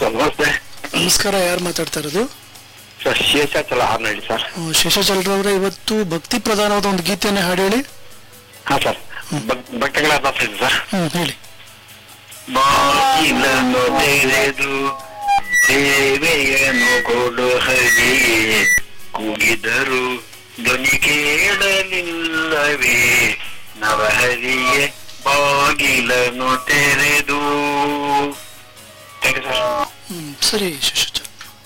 Sir ನಮಸ್ತೆ ನಮಸ್ಕಾರ ಯಾರು ಮಾತಾಡ್ತಾ ಇರೋದು ಸರ್ ಶೇಷಾಚಲ ಹಾರ್ನಹಳ್ಳಿ ಸರ್ ಆ, ಶೇಷಾಚಲರವರೇ ಇವತ್ತು ಭಕ್ತಿ ಪ್ರಧಾನವಾದ ಒಂದು ಗೀತೆಯನ್ನು ಹಾಡು ಹೇಳಿ ಹಾ ಸರ್ ಭಕ್ತಗಳ ಮಾತಾಡ್ತೀನಿ ಸರ್ ಹ್ಮ್ ಹೇಳಿ ಬಾಗಿಲನ್ನು ತೆರೆದು ಸೇವೆಯನ್ನು ಕೊಡು ಹರಿಯೇ ಕೂಗಿದರು ಧ್ವನಿ ಕೇಳಲಿಲ್ಲವೇ ನವಹರಿಯೇ ಬಾಗಿಲನ್ನು ತೆರೆದು ಥ್ಯಾಂಕ್ ಯು ಸರ್ ಹ್ಮ್ ಸರಿ Seshachala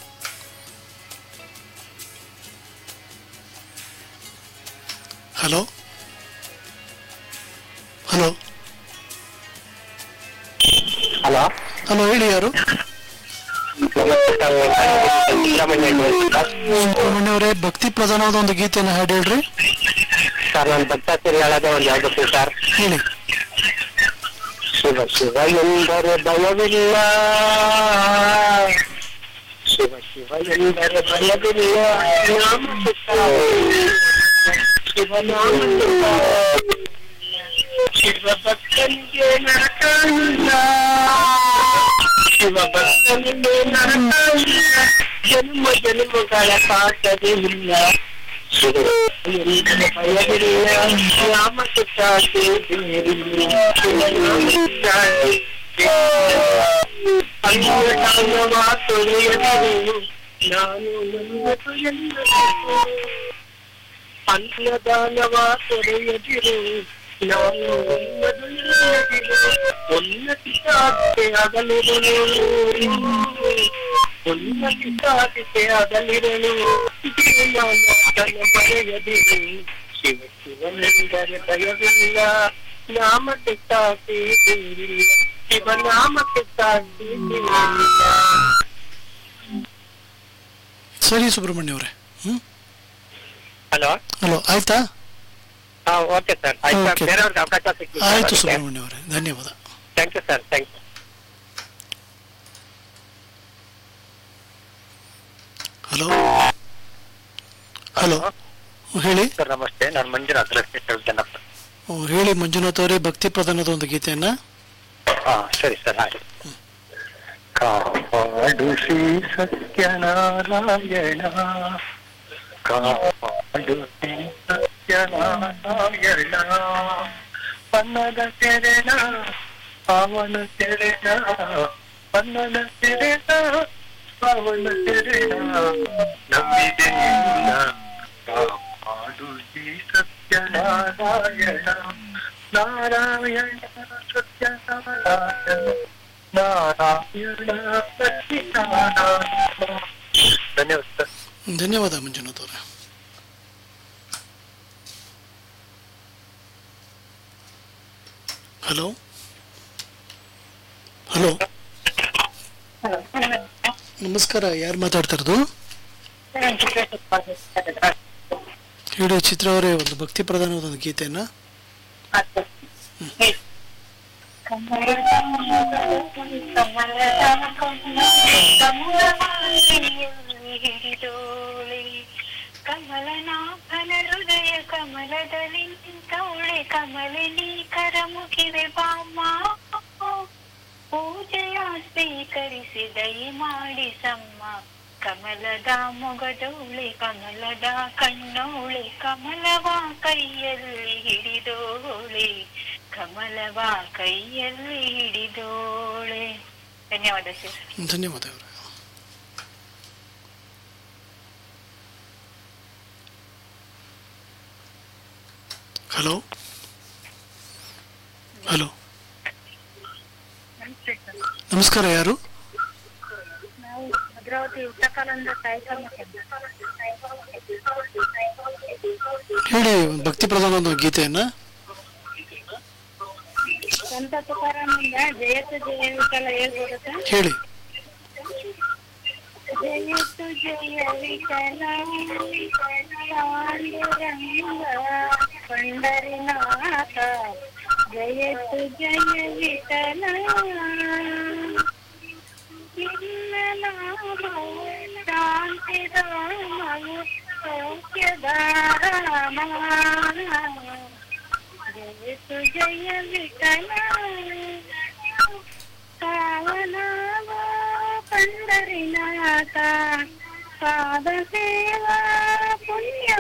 hello hello hello hello ಹೇಳಿ ಯಾರು ಸುಬ್ರಹ್ಮಣ್ಯ ಅವರೇ ಭಕ್ತಿ ಪ್ರಧಾನವಾದ ಒಂದು ಗೀತೆಯನ್ನು ಹಾಡು ಹೇಳ್ರಿ ಸರ್ ನಾನು ಭಕ್ತಾಚಾರಿ ಹೇಳೋದೇ ಒಂದು ಹೇಳ್ಬೇಕು ಸರ್ ಹೇಳಿ ಶಿವ ಶಿವ ಎಂದರೆ ಭಯವಿಲ್ಲ ಶಿವ ಶಿವ ಎಂದರೆ ಭಯವಿಲ್ಲ ನಾಮ ಶಿವ ನಾಮ ಶಿವ ಭಕ್ತನಿಗೆ ನರಕ ಇಲ್ಲ ಶಿವ ಭಕ್ತನಿಗೆ ನರಕ ಇಲ್ಲ ಜನ್ಮ ಜನ್ಮಗಳ ಪಾಠವಿಲ್ಲ ಶಿವ ಎಂದರೆ ಭಯವಿಲ್ಲ ನಾಮಕ್ಕೆ ಸಾಟಿ ಬೇರಿಲ್ಲ ಶಿವ ನಾಮಕ್ಕೆ ಸಾಟಿ ಅನ್ಯದಾನವ ತೊರೆಯದಿರು ನಾನು ನನ್ನದು ಎಂದರು ಅನ್ನದಾನವ ತೊರೆಯದಿರು ನಾನು ನನ್ನದು ಎಂದಿರು ಉನ್ನತಿ ಸಾಧಿಕೆ ಅಗಲಿರಲು ಉನ್ನತಿ ಸಾಧಿಕೆ ಅಗಲಿರಲು ಜೀವನಾಥನ ಬರೆಯದಿರು ಶಿವ ಶಿವನೆಂದರೆ ಭಯವಿಲ್ಲ ನಾಮಕ್ಕೆ ಸಾಟಿ ಬೇರಿಲ್ಲ ಶಿವನಾಮಕ್ಕೆ ಸಾಟಿ ಬೇರಿಲ್ಲ ಸರಿ ಸುಬ್ರಹ್ಮಣ್ಯ ಅವರೇ ಹ್ಮ್ ಹಲೋ ಹಲೋ ಆಯ್ತಾ ಹಾ ಓಕೆ ಸರ್ ಆಯ್ತು Okay. ಬೇರೆಯವ್ರಿಗೆ ಅವಕಾಶ ಸಿಕ್ಕಿಲ್ಲ ಆಯ್ತು ಸುಬ್ರಹ್ಮಣ್ಯ ಅವರೇ ಧನ್ಯವಾದ thank you sir thank you hello hello ಹೇಳಿ ಸರ್ ನಮಸ್ತೆ ನಾನು ಮಂಜುನಾಥ್ ರಸ್ತೆ ಜನಪ್ಪ ಓ, ಹೇಳಿ ಮಂಜುನಾಥ್ ಅವರೇ ಭಕ್ತಿ ಪ್ರಧಾನದ ಒಂದು ಗೀತೆಯನ್ನ ಹಾ ಸರಿ ಸರ್ ಆಯ್ತು ಕಾಪಾಡು ಶ್ರೀ ಸತ್ಯನಾರಾಯಣ ಕಾಪಾಡು ಶ್ರೀ ಸತ್ಯನಾರಾಯಣ ಪನ್ನದ ತೆರೆನ ಅವನ ತೆರೆನ ಪನ್ನದ ತೆರೆನ ಅವನ ತೆರೆನ ನಂಬಿದೆ ನಿನ್ನ ಕಾಪಾಡು ಶ್ರೀ ಸತ್ಯನಾರಾಯಣ ನಾರಾಯಣ ಸತ್ಯನಾರಾಯಣ ನಾರಾಯಣ ಸತ್ಯನಾರಾಯಣ ಧನ್ಯವಾದ ಸರ್ ಧನ್ಯವಾದ ಮಂಜುನಾಥ್ ಅವರೇ ಹಲೋ ಹಲೋ ನಮಸ್ಕಾರ ಯಾರು ಮಾತಾಡ್ತಾ ಇರೋದು ಹೇಳಿ ಚಿತ್ರ ಅವರೇ ಒಂದು ಭಕ್ತಿ ಪ್ರಧಾನವಾದ ಒಂದು ಗೀತೆಯನ್ನ ಕಮಲನಾಭನ ಹೃದಯ ಕಮಲದಲ್ಲಿ ನಿಂತವಳೆ ಕಮಲಿನಿ ಕರಮುಗಿವೆ ಬಾಮ ಪೂಜೆಯ ಸ್ವೀಕರಿಸಿ ದಯ ಮಾಡಿಸಮ್ಮ ಕಮಲದ ಮೊಗದವಳೆ ಕಮಲದ ಕಣ್ಣವಳೆ ಕಮಲವ ಕೈಯಲ್ಲಿ ಹಿಡಿದೋಳೆ ಕಮಲವ ಕೈಯಲ್ಲಿ ಹಿಡಿದೋಳೆ ಧನ್ಯವಾದ ಸರ್ ಧನ್ಯವಾದ ಅವರೇ ಹಲೋ ಹಲೋ ನಮಸ್ಕಾರ ಯಾರು ನಾವು ಭದ್ರಾವತಿ ಉತ್ತಕಾಲಂದ ಸಾಯಿಕಮ್ಮ ಹೇಳಿ ಒಂದು ಭಕ್ತಿ ಪ್ರಧಾನ ಒಂದು ಗೀತೆಯನ್ನ ಸಂತ ತುಕಾರಾಮಿಂದ ಜಯತು ಜಯ ವಿಠಲ ಹೇಳ್ಬೋದು ಸರ್ ಹೇಳಿ ಜಯತು ಜಯ ವಿಠಲ ಪಾಂಡುರಂಗ ಪಂಡರಿನಾಥ ಜಯತು ಜಯ ವಿಠಲ ಶಾಂತಿಧಾಮವು ಸೌಖ್ಯಧಾಮ ಜಯತು ಜಯ ವಿಠಲ ಕಾವನಾವ ಪಂಡ ಪಂಡರಿನಾಥ ಪಾದ ಸೇವಾ ಪುಣ್ಯ